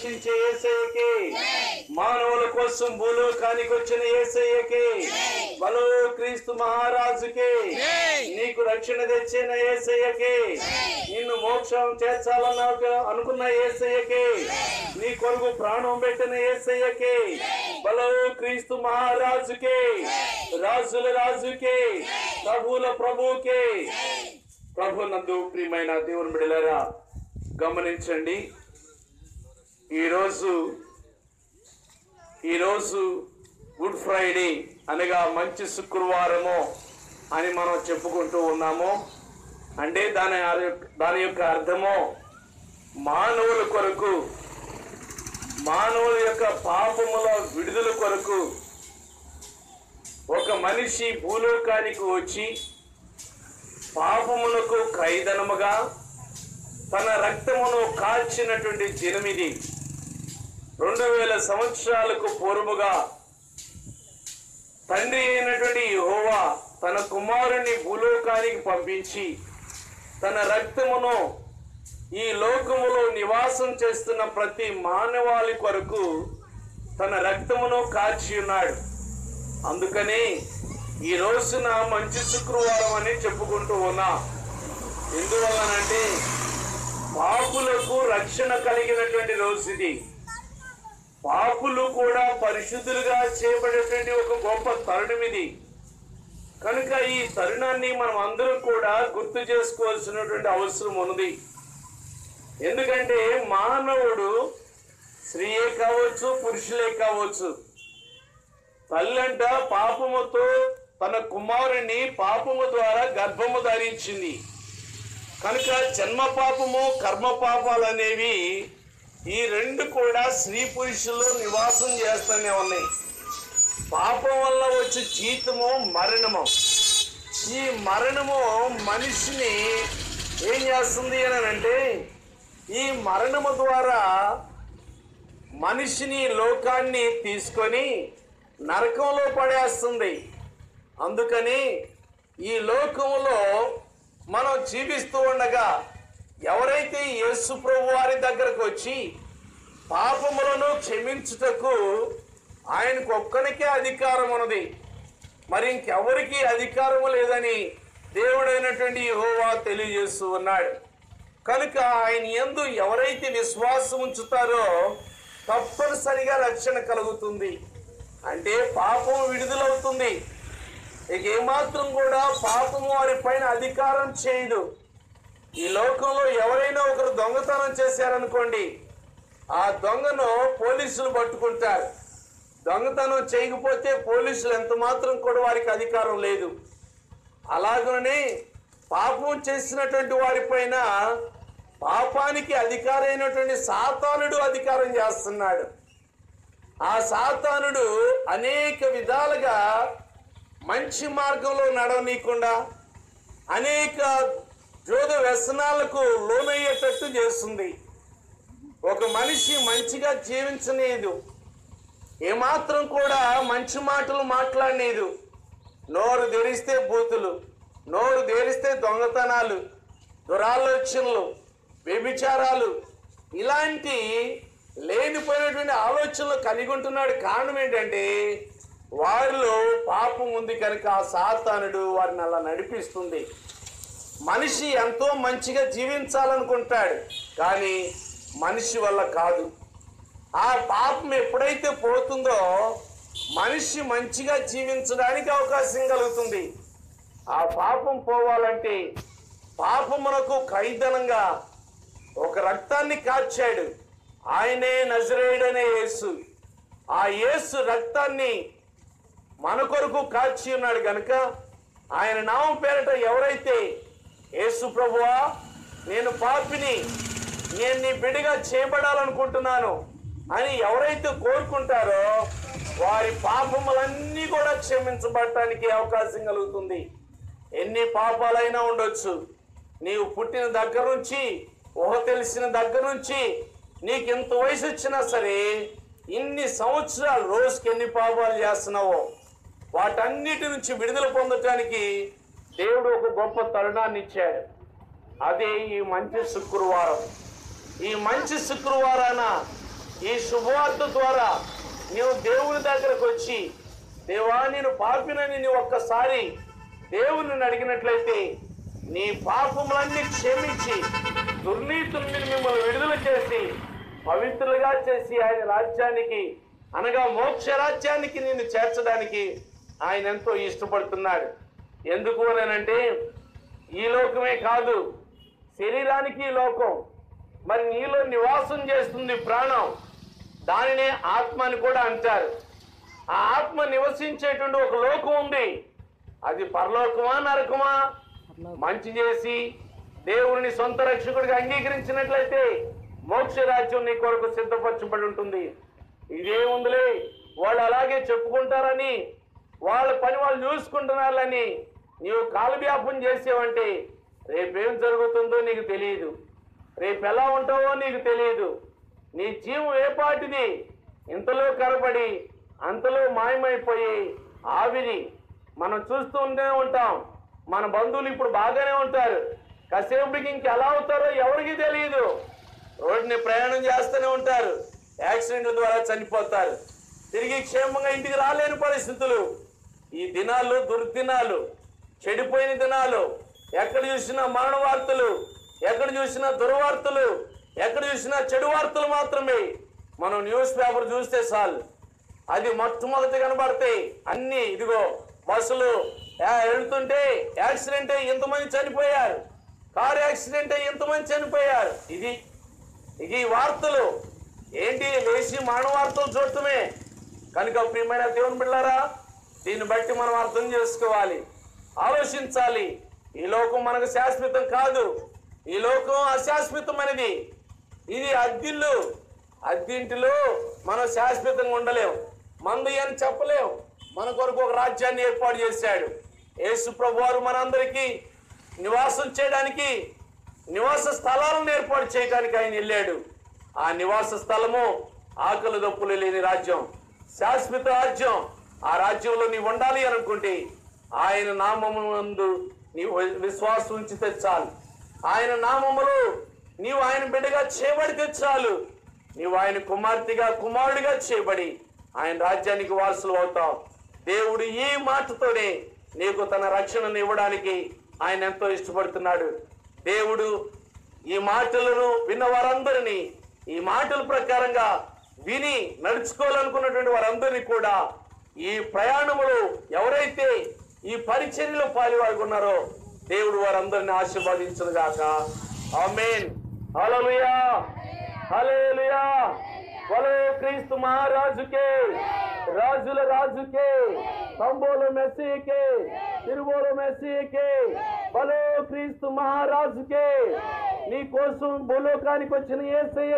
రక్షించే ఏసయ్యకి మానవుల కోసం భూలోకానికి వచ్చిన ఏసయ్యకి బలో క్రీస్తు మహారాజుకి నీకు రక్షణ తెచ్చిన ఏసయ్యకి నిన్ను మోక్షం చేర్చాలన్న అనుకున్న ఏసయ్యకి నీ కొరకు ప్రాణం పెట్టిన ఏసయ్యకి బలో క్రీస్తు మహారాజుకి రాజుల రాజుకి ప్రభువుల ప్రభువుకి ప్రభు నందు ప్రియమైన దేవుని బిడలారా గమనించండి ఈరోజు ఈరోజు గుడ్ ఫ్రైడే అనగా మంచి శుక్రవారము అని మనం చెప్పుకుంటూ ఉన్నాము అంటే దాని అర్- దాని యొక్క అర్థము మానవుల కొరకు మానవుల యొక్క పాపముల విడుదల కొరకు ఒక మనిషి భూలోకానికి వచ్చి పాపమునకు ఖైదనముగా తన రక్తమును కాల్చినటువంటి దినమిది రెండు వేల సంవత్సరాలకు పూర్వముగా తండ్రి అయినటువంటి యెహోవా తన కుమారుని భూలోకానికి పంపించి తన రక్తమును ఈ లోకములో నివాసం చేస్తున్న ప్రతి మానవాళి కొరకు తన రక్తమును కాల్చి ఉన్నాడు అందుకని ఈ రోజున మంచి శుక్రవారం అని చెప్పుకుంటూ ఉన్నా ఎందువల్లనంటే పాపులకు రక్షణ కలిగినటువంటి రోజు ఇది పాపులు కూడా పరిశుద్ధులుగా చేయబడేటువంటి ఒక గొప్ప తరుణం ఇది కనుక ఈ తరుణాన్ని మనం అందరం కూడా గుర్తు చేసుకోవాల్సినటువంటి అవసరం ఉంది ఎందుకంటే మానవుడు స్త్రీయే కావచ్చు పురుషులే కావచ్చు తల్లంట పాపముతో తన కుమారుని పాపము ద్వారా గర్భము ధరించింది కనుక జన్మ పాపము కర్మ పాపాలు అనేవి ఈ రెండు కూడా స్త్రీ పురుషులు నివాసం చేస్తూనే ఉన్నాయి పాపం వల్ల వచ్చే జీతము మరణము ఈ మరణము మనిషిని ఏం చేస్తుంది అని అంటే ఈ మరణము ద్వారా మనిషిని లోకాన్ని తీసుకొని నరకంలో పడేస్తుంది అందుకని ఈ లోకంలో మనం జీవిస్తూ ఉండగా ఎవరైతే యేసు ప్రభు వారి దగ్గరకు వచ్చి పాపములను క్షమించుటకు ఆయనకు ఒక్కనికే అధికారం ఉన్నది మరి ఇంకెవరికి అధికారము లేదని దేవుడైనటువంటి యెహోవా తెలియజేస్తూ ఉన్నాడు కనుక ఆయన యందు ఎవరైతే విశ్వాసం ఉంచుతారో తప్పనిసరిగా రక్షణ కలుగుతుంది అంటే పాపం విడుదలవుతుంది ఇక ఏమాత్రం కూడా పాపము వారి పైన అధికారం చేయదు ఈ లోకంలో ఎవరైనా ఒకరు దొంగతనం చేశారనుకోండి ఆ దొంగను పోలీసులు పట్టుకుంటారు దొంగతనం చేయకపోతే పోలీసులు ఎంత మాత్రం కూడా వారికి అధికారం లేదు అలాగనే పాపం చేసినటువంటి వారిపైన పాపానికి అధికారైనటువంటి సాతానుడు అధికారం చేస్తున్నాడు ఆ సాతానుడు అనేక విధాలుగా మంచి మార్గంలో నడవనీయకుండా అనేక జోద వ్యసనాలకు లోనయ్యేటట్టు చేస్తుంది ఒక మనిషి మంచిగా జీవించలేదు ఏమాత్రం కూడా మంచి మాటలు మాట్లాడలేదు నోరు తెరిస్తే బూతులు నోరు తెరిస్తే దొంగతనాలు దురాలోచనలు వ్యభిచారాలు ఇలాంటి లేనిపోయినటువంటి ఆలోచనలు కలిగి ఉంటున్నాడు కారణం ఏంటంటే వారిలో పాపం ఉంది కనుక ఆ సాతానుడు వారిని అలా నడిపిస్తుంది మనిషి ఎంతో మంచిగా జీవించాలనుకుంటాడు కానీ మనిషి వల్ల కాదు ఆ పాపం ఎప్పుడైతే పోతుందో మనిషి మంచిగా జీవించడానికి అవకాశం కలుగుతుంది ఆ పాపం పోవాలంటే పాపమునకు ఖైదనంగా ఒక రక్తాన్ని కార్చాడు ఆయనే నజరేయుడనే యేసు ఆ యేసు రక్తాన్ని మన కొరకు కాచి ఉన్నాడు గనుక ఆయన నామం పేరట ఎవరైతే యేసు ప్రభువా నేను పాపిని నేను నీ బిడిగా చేయబడాలనుకుంటున్నాను అని ఎవరైతే కోరుకుంటారో వారి పాపములన్నీ కూడా క్షమించబడటానికి అవకాశం కలుగుతుంది ఎన్ని పాపాలైనా ఉండొచ్చు నీవు పుట్టిన దగ్గర నుంచి ఊహ తెలిసిన దగ్గర నుంచి నీకు ఇంత వయసు వచ్చినా సరే ఇన్ని సంవత్సరాలు రోజుకి ఎన్ని పాపాలు చేస్తున్నావో వాటన్నిటి నుంచి విడుదల పొందటానికి దేవుడు ఒక గొప్ప తరుణాన్ని ఇచ్చాడు అదే ఈ మంచి శుక్రవారం ఈ మంచి శుక్రవారాన ఈ శుభవార్త ద్వారా నీవు దేవుని దగ్గరకు వచ్చి దేవా నేను పాపినని నీవు ఒక్కసారి దేవుని అడిగినట్లయితే నీ పాపములన్నీ క్షమించి దుర్నీతి నుండి మిమ్మల్ని విడుదల చేసి పవిత్రులుగా చేసి ఆయన రాజ్యానికి అనగా మోక్ష రాజ్యానికి నిన్ను చేర్చడానికి ఆయన ఎంతో ఇష్టపడుతున్నాడు ఎందుకు అనంటే ఈ లోకమే కాదు శరీరానికి ఈ లోకం మరి నీలో నివాసం చేస్తుంది ప్రాణం దానినే ఆత్మ అని కూడా అంటారు ఆ ఆత్మ నివసించేటువంటి ఒక లోకం ఉంది అది పరలోకమా నరకమా మంచి చేసి దేవుని సొంత రక్షకుడిగా అంగీకరించినట్లయితే మోక్ష రాజ్యం నీ కొరకు సిద్ధపరచబడి ఉంటుంది ఇదేముందిలే వాళ్ళు అలాగే చెప్పుకుంటారని వాళ్ళ పని వాళ్ళు చూసుకుంటున్నారని నీవు కాలవ్యాపం చేసావంటే రేపేం జరుగుతుందో నీకు తెలియదు రేపు ఎలా ఉంటావో నీకు తెలియదు నీ జీవం ఏ పాటిది ఇంతలో కనపడి అంతలో మాయమైపోయి ఆవిరి మనం చూస్తూనే ఉంటాం మన బంధువులు ఇప్పుడు బాగానే ఉంటారు కాసేపటికి ఇంకెలా అవుతారో ఎవరికి తెలియదు రోడ్డుని ప్రయాణం చేస్తూనే ఉంటారు యాక్సిడెంట్ల ద్వారా చనిపోతారు తిరిగి క్షేమంగా ఇంటికి రాలేని పరిస్థితులు ఈ దినాలు దుర్దినాలు చెడిపోయిన దినాలు ఎక్కడ చూసినా మరణ వార్తలు ఎక్కడ చూసినా దుర్వార్తలు ఎక్కడ చూసినా చెడు వార్తలు మాత్రమే మనం న్యూస్ పేపర్ చూస్తే చాలు అది మొట్టమొదటి కనబడతాయి అన్ని ఇదిగో బస్సులు ఆ, వెళ్తుంటే యాక్సిడెంట్ అయ్యి ఇంతమంది చనిపోయారు కారు యాక్సిడెంట్ అయ్యి ఇంతమంది చనిపోయారు ఇది ఇది ఈ వార్తలు ఏంటి లేచి మరణ వార్తలు చూడటమే కనుక ప్రియమైన దేవుని బిళ్ళారా దీన్ని బట్టి మనం అర్థం చేసుకోవాలి ఆలోచించాలి ఈ లోకం మనకు శాశ్వతం కాదు ఈ లోకం అశాశ్వతమైనది ఇది అద్దిల్లు అద్దింటిలో మనం శాశ్వతంగా ఉండలేం మంది అని చెప్పలేం మన కొరకు ఒక రాజ్యాన్ని ఏర్పాటు చేశాడు యేసు ప్రభు వారు మనందరికీ నివాసం చేయడానికి నివాస స్థలాలను ఏర్పాటు చేయడానికి ఆయన వెళ్ళాడు ఆ నివాస స్థలము ఆకలి దప్పులు లేని రాజ్యం శాశ్వత రాజ్యం ఆ రాజ్యంలో నీవు ఉండాలి అనుకుంటే ఆయన నామమునందు నీవు విశ్వాసం ఉంచితే చాలు ఆయన నామములో నీవు ఆయన బిడ్డగా చేయబడితే చాలు నీవు ఆయన కుమార్తెగా కుమారుడిగా చేయబడి ఆయన రాజ్యానికి వారసులు అవుతావు దేవుడు ఈ మాటతోనే నీకు తన రక్షణను ఇవ్వడానికి ఆయన ఎంతో ఇష్టపడుతున్నాడు దేవుడు ఈ మాటలను విన్న వారందరినీ ఈ మాటల ప్రకారంగా విని నడుచుకోవాలనుకున్నటువంటి వారందరినీ కూడా ఈ ప్రయాణములో ఎవరైతే ఈ పరిచర్యలో పాలివాడుకున్నారో దేవుడు వారందరిని ఆశీర్వదించను గాక ఆమేన్ హల్లెలూయా హల్లెలూయా బలో క్రీస్తు మహారాజుకే రాజుల రాజుకే తంబోలు మెస్సీకే తిరుమూల మెస్సీకే బలో క్రీస్తు మహారాజుకే నీ కోసం భూలోకానికి వచ్చిన ఏసయ్య